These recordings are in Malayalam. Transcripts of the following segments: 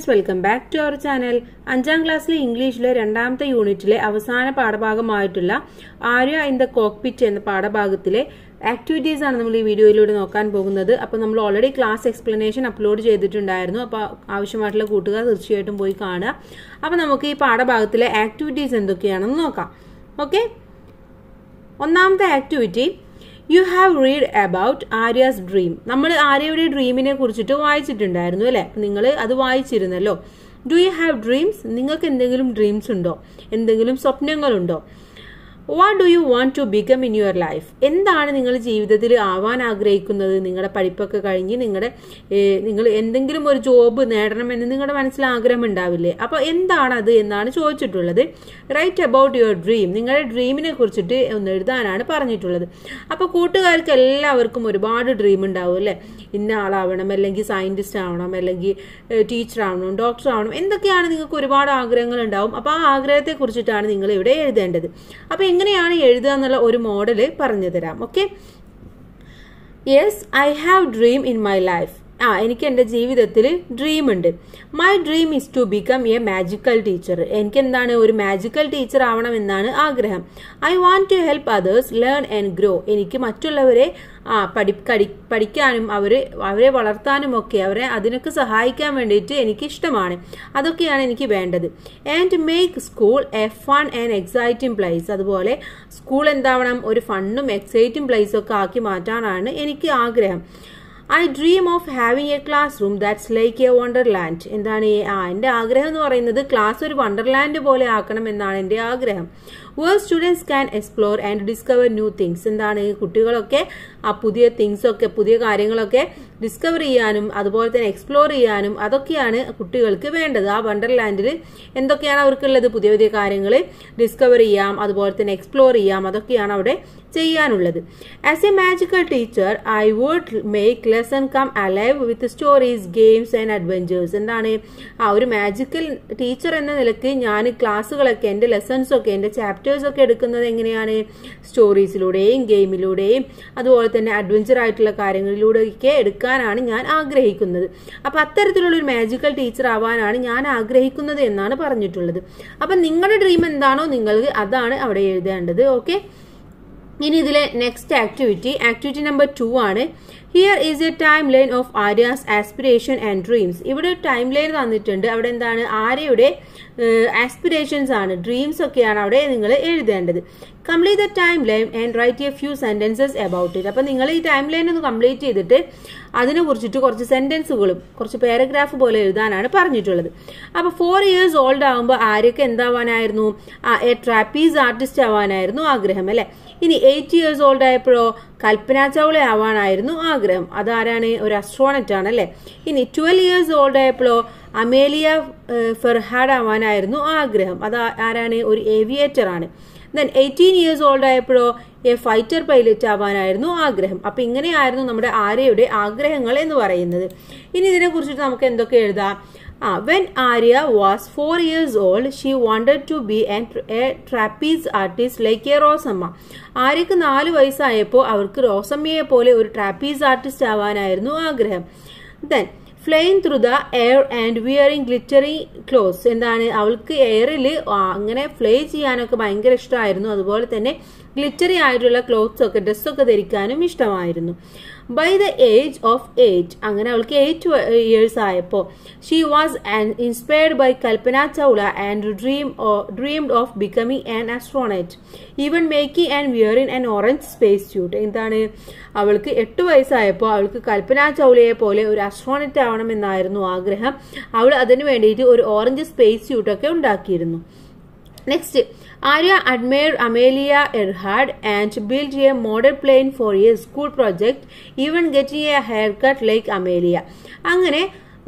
welcome back to our channel അഞ്ചാം ക്ലാസ്സിലെ ഇംഗ്ലീഷിലെ രണ്ടാമത്തെ യൂണിറ്റിലെ അവസാന പാഠഭാഗമായിട്ടുള്ള ആര്യ ഇൻ ദ കോക്പിറ്റ് എന്ന പാഠഭാഗത്തിലെ ആക്ടിവിറ്റീസ് ആണ് നമ്മൾ ഈ വീഡിയോയിലൂടെ നോക്കാൻ പോകുന്നത് അപ്പോൾ നമ്മൾ ഓൾറെഡി ക്ലാസ് എക്സ്പ്ലനേഷൻ അപ്ലോഡ് ചെയ്തിട്ടുണ്ടായിരുന്നു അപ്പോൾ ആവശ്യമായിട്ടുള്ള കൂട്ടുകാർ തീർച്ചയായിട്ടും പോയി കാണുക അപ്പോൾ നമുക്ക് ഈ പാഠഭാഗത്തിലെ ആക്ടിവിറ്റീസ് എന്തൊക്കെയാണെന്ന് നോക്കാം ഓക്കെ ഒന്നാമത്തെ activity you have read about Arya's dream നമ്മൾ ആര്യയുടെ ഡ്രീമിനെ കുറിച്ചിട്ട് വായിച്ചിട്ടുണ്ടായിരുന്നു അല്ലെ നിങ്ങൾ അത് വായിച്ചിരുന്നല്ലോ ഡു യു ഹാവ് ഡ്രീംസ് നിങ്ങൾക്ക് എന്തെങ്കിലും ഡ്രീംസ് ഉണ്ടോ എന്തെങ്കിലും സ്വപ്നങ്ങളുണ്ടോ what do you want to become in your life എന്താണ് നിങ്ങൾ ജീവിതത്തിൽ ആവാൻ ആഗ്രഹിക്കുന്നത് നിങ്ങളുടെ പഠിപ്പൊക്കെ കഴിഞ്ഞ് നിങ്ങളുടെ നിങ്ങൾ എന്തെങ്കിലും ഒരു ജോബ് നേടണമെന്ന് നിങ്ങളുടെ മനസ്സിൽ ആഗ്രഹം ഉണ്ടാവില്ലേ അപ്പോൾ എന്താണ് അത് എന്നാണ് ചോദിച്ചിട്ടുള്ളത് റൈറ്റ് അബൌട്ട് യുവർ ഡ്രീം നിങ്ങളുടെ ഡ്രീമിനെ കുറിച്ചിട്ട് ഒന്ന് എഴുതാനാണ് പറഞ്ഞിട്ടുള്ളത് അപ്പോൾ കൂട്ടുകാർക്ക് എല്ലാവർക്കും ഒരുപാട് ഡ്രീം ഉണ്ടാവും അല്ലേ ഇന്ന ആളാവണം അല്ലെങ്കിൽ സയന്റിസ്റ്റ് ആവണം അല്ലെങ്കിൽ ടീച്ചർ ആവണം ഡോക്ടർ ആവണം എന്തൊക്കെയാണ് നിങ്ങൾക്ക് ഒരുപാട് ആഗ്രഹങ്ങൾ ഉണ്ടാവും അപ്പോൾ ആ ആഗ്രഹത്തെ കുറിച്ചിട്ടാണ് നിങ്ങൾ ഇവിടെ എഴുതേണ്ടത് അപ്പോൾ എങ്ങനെയാണ് എഴുതുക എന്നുള്ള ഒരു മോഡല് പറഞ്ഞു തരാം okay yes I have dream in my life ആ എനിക്ക് എൻ്റെ ജീവിതത്തിൽ ഡ്രീം ഉണ്ട് my dream is to become a magical teacher എനിക്ക് എന്താണ് ഒരു മാജിക്കൽ ടീച്ചർ ആവണം എന്നാണ് ആഗ്രഹം I want to help others learn and grow എനിക്ക് മറ്റുള്ളവരെ ആ പഠി കടി പഠിക്കാനും അവർ അവരെ വളർത്താനും ഒക്കെ അവരെ അതിനൊക്കെ സഹായിക്കാൻ വേണ്ടിയിട്ട് എനിക്ക് ഇഷ്ടമാണ് അതൊക്കെയാണ് എനിക്ക് വേണ്ടത് and make school a fun and exciting place അതുപോലെ സ്കൂൾ എന്താവണം ഒരു ഫണ്ണും എക്സൈറ്റിംഗ് പ്ലേസ് ഒക്കെ ആക്കി മാറ്റാനാണ് എനിക്ക് ആഗ്രഹം I dream of having a classroom that's like a wonderland എന്താണ് ആ എൻ്റെ ആഗ്രഹം എന്ന് പറയുന്നത് ക്ലാസ് ഒരു വണ്ടർലാൻഡ് പോലെ ആക്കണം എന്നാണ് എൻ്റെ ആഗ്രഹം where students can explore and discover new things എന്താണ് കുട്ടികളൊക്കെ ആ പുതിയ തിങ്സ് ഒക്കെ പുതിയ കാര്യങ്ങളൊക്കെ ഡിസ്കവർ ചെയ്യാനും അതുപോലെ തന്നെ എക്സ്പ്ലോർ ചെയ്യാനും അതൊക്കെയാണ് കുട്ടികൾക്ക് വേണ്ടത് ആ വണ്ടർലാൻഡിൽ എന്തൊക്കെയാണ് അവർക്കുള്ളത് പുതിയ പുതിയ കാര്യങ്ങൾ ഡിസ്കവർ ചെയ്യാം അതുപോലെ തന്നെ എക്സ്പ്ലോർ ചെയ്യാം അതൊക്കെയാണ് അവിടെ ചെയ്യാനുള്ളത് as a magical teacher I would make lesson come alive with stories games and adventures എന്താണ് ആ ഒരു മാജിക്കൽ ടീച്ചർ എന്ന നിലയ്ക്ക് ഞാൻ ക്ലാസ്സുകളൊക്കെ എൻ്റെ ലെസൺസ് ഒക്കെ എൻ്റെ ചാപ്റ്റേഴ്സ് ഒക്കെ എടുക്കുന്നത് എങ്ങനെയാണ് സ്റ്റോറീസിലൂടെയും ഗെയിമിലൂടെയും അതുപോലെ തന്നെ അഡ്വഞ്ചർ ആയിട്ടുള്ള കാര്യങ്ങളിലൂടെയൊക്കെ എടുക്കാനാണ് ഞാൻ ആഗ്രഹിക്കുന്നത് അപ്പം അത്തരത്തിലുള്ള ഒരു മാജിക്കൽ ടീച്ചർ ആവാനാണ് ഞാൻ ആഗ്രഹിക്കുന്നത് എന്നാണ് പറഞ്ഞിട്ടുള്ളത് അപ്പം നിങ്ങളുടെ ഡ്രീം എന്താണോ നിങ്ങൾക്ക് അതാണ് അവിടെ എഴുതേണ്ടത് ഓക്കെ ഇനി ഇതിലെ next activity activity number two ആണ് here is a timeline of Arya's aspiration and dreams ഇവിടെ ടൈം ലൈൻ തന്നിട്ടുണ്ട് അവിടെ എന്താണ് ആര്യയുടെ ആസ്പിറേഷൻസ് ആണ് ഡ്രീംസ് ഒക്കെയാണ് അവിടെ നിങ്ങൾ എഴുതേണ്ടത് complete the timeline and write a few sentences about it അപ്പം നിങ്ങൾ ഈ ടൈം ലൈൻ ഒന്ന് കംപ്ലീറ്റ് ചെയ്തിട്ട് അതിനെ കുറിച്ചിട്ട് കുറച്ച് സെന്റൻസുകളും കുറച്ച് പാരഗ്രാഫ് പോലെ എഴുതാനാണ് പറഞ്ഞിട്ടുള്ളത് അപ്പോൾ ഫോർ ഇയേഴ്സ് ഓൾഡ് ആകുമ്പോൾ ആര്യക്ക് എന്താവാനായിരുന്നു എ ട്രാപ്പീസ് ആർട്ടിസ്റ്റ് ആവാനായിരുന്നു ആഗ്രഹം അല്ലെ ഇനി എയ്റ്റ് ഇയേഴ്സ് ഓൾഡ് ആയപ്പോഴോ കൽപ്പന ചൗള ആവാനായിരുന്നു ആഗ്രഹം അതാരാണ് ഒരു അസ്ട്രോണറ്റ് ആണ് അല്ലെ ഇനി ട്വൽവ് ഇയേഴ്സ് ഓൾഡ് ആയപ്പോഴോ അമേലിയ ഫെർഹാഡ് ആവാനായിരുന്നു ആഗ്രഹം അത് ആരാണ് ഒരു ഏവിയേറ്റർ ആണ് ദെൻ എയ്റ്റീൻ ഇയേഴ്സ് ഓൾഡ് ആയപ്പോഴോ എ ഫൈറ്റർ പൈലറ്റ് ആവാനായിരുന്നു ആഗ്രഹം അപ്പൊ ഇങ്ങനെയായിരുന്നു നമ്മുടെ ആര്യയുടെ ആഗ്രഹങ്ങൾ എന്ന് പറയുന്നത് ഇനി ഇതിനെ കുറിച്ചിട്ട് നമുക്ക് എന്തൊക്കെ എഴുതാം ആ when Arya was four years old she wanted to be a trapeze artist like a Rosamma ആര്യക്ക് നാല് വയസ്സായപ്പോൾ അവർക്ക് റോസമ്മയെ പോലെ ഒരു ട്രാപ്പീസ് ആർട്ടിസ്റ്റ് ആവാനായിരുന്നു ആഗ്രഹം then flying through the air and wearing glittery clothes എന്താണ് അവൾക്ക് എയറിൽ അങ്ങനെ ഫ്ലേ ചെയ്യാനൊക്കെ ഭയങ്കര ഇഷ്ടമായിരുന്നു അതുപോലെ തന്നെ ഗ്ലിറ്ററി ആയിട്ടുള്ള ക്ലോത്ത്സ് ഒക്കെ ഡ്രസ്സൊക്കെ ധരിക്കാനും ഇഷ്ടമായിരുന്നു by the age of eight അങ്ങനെ അവൾക്ക് എയ്റ്റ് ഇയേഴ്സ് ആയപ്പോൾ she was inspired by Kalpana Chawla and dream dreamed of becoming an astronaut even making and wearing an orange space suit എന്താണ് അവൾക്ക് എട്ട് വയസ്സായപ്പോൾ അവൾക്ക് കൽപ്പന ചൗളയെ പോലെ ഒരു ആസ്ട്രോണറ്റ് ആവണമെന്നായിരുന്നു ആഗ്രഹം അവൾ അതിനു വേണ്ടിയിട്ട് ഒരു ഓറഞ്ച് സ്പേസ് സ്യൂട്ടൊക്കെ ഉണ്ടാക്കിയിരുന്നു next Arya admire Amelia Earhart and build a model plane for a school project even getting a haircut like Amelia അങ്ങനെ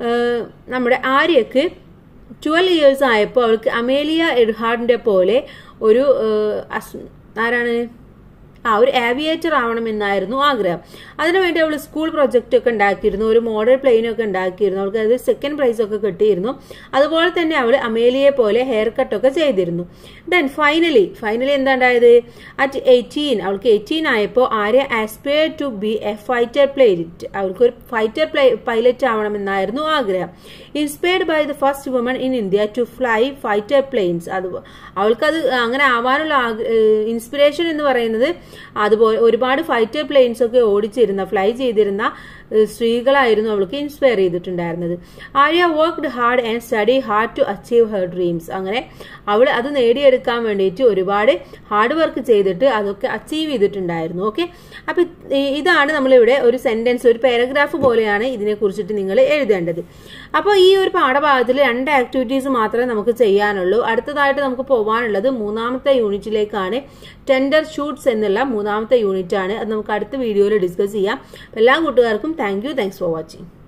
നമ്മുടെ ആര്യക്ക് ട്വൽവ് ഇയേഴ്സ് ആയപ്പോൾ അവൾക്ക് അമേലിയ എർഹാഡിന്റെ പോലെ ഒരു ആരാണ് ആ ഒരു ആവിയേറ്റർ ആവണമെന്നായിരുന്നു ആഗ്രഹം അതിനുവേണ്ടി അവൾ സ്കൂൾ പ്രൊജക്റ്റ് ഒക്കെ ഉണ്ടാക്കിയിരുന്നു ഒരു മോഡൽ പ്ലെയിൻ ഒക്കെ ഉണ്ടാക്കിയിരുന്നു അവൾക്ക് അത് സെക്കൻഡ് പ്രൈസ് ഒക്കെ കിട്ടിയിരുന്നു അതുപോലെ തന്നെ അവൾ അമേലിയെ പോലെ ഹെയർ കട്ട് ഒക്കെ ചെയ്തിരുന്നു ദെൻ ഫൈനലി ഫൈനലി എന്താ ഉണ്ടായത് അറ്റ് എയ്റ്റീൻ അവൾക്ക് എയ്റ്റീൻ ആയപ്പോൾ Arya aspire to be a fighter plate അവൾക്ക് ഒരു ഫൈറ്റർ പ്ലേ പൈലറ്റ് ആവണമെന്നായിരുന്നു ആഗ്രഹം inspired by the first woman in India to fly fighter planes അത് അവൾക്കത് അങ്ങനെ ആവാനുള്ള ഇൻസ്പിറേഷൻ എന്ന് പറയുന്നത് അതുപോലെ ഒരുപാട് ഫൈറ്റർ പ്ലെയിൻസ് ഒക്കെ ഓടിച്ചിരുന്ന ഫ്ലൈ ചെയ്തിരുന്ന സ്ത്രീകളായിരുന്നു അവൾക്ക് ഇൻസ്പയർ ചെയ്തിട്ടുണ്ടായിരുന്നത് Arya worked hard and study hard to achieve her dreams അങ്ങനെ അവൾ അത് നേടിയെടുക്കാൻ വേണ്ടിയിട്ട് ഒരുപാട് ഹാർഡ് വർക്ക് ചെയ്തിട്ട് അതൊക്കെ അച്ചീവ് ചെയ്തിട്ടുണ്ടായിരുന്നു ഓക്കെ അപ്പൊ ഇതാണ് നമ്മളിവിടെ ഒരു സെന്റൻസ് ഒരു പാരഗ്രാഫ് പോലെയാണ് ഇതിനെ കുറിച്ചിട്ട് നിങ്ങൾ എഴുതേണ്ടത് അപ്പോൾ ഈ ഒരു പാഠഭാഗത്തിൽ രണ്ട് ആക്ടിവിറ്റീസ് മാത്രമേ നമുക്ക് ചെയ്യാനുള്ളൂ അടുത്തതായിട്ട് നമുക്ക് പോകാനുള്ളത് മൂന്നാമത്തെ യൂണിറ്റിലേക്കാണ് ടെൻഡർ ഷൂട്ട്സ് എന്നുള്ള മൂന്നാമത്തെ യൂണിറ്റ് ആണ് അത് നമുക്ക് അടുത്ത വീഡിയോയിൽ ഡിസ്കസ് ചെയ്യാം എല്ലാ കൂട്ടുകാർക്കും thank you thanks for watching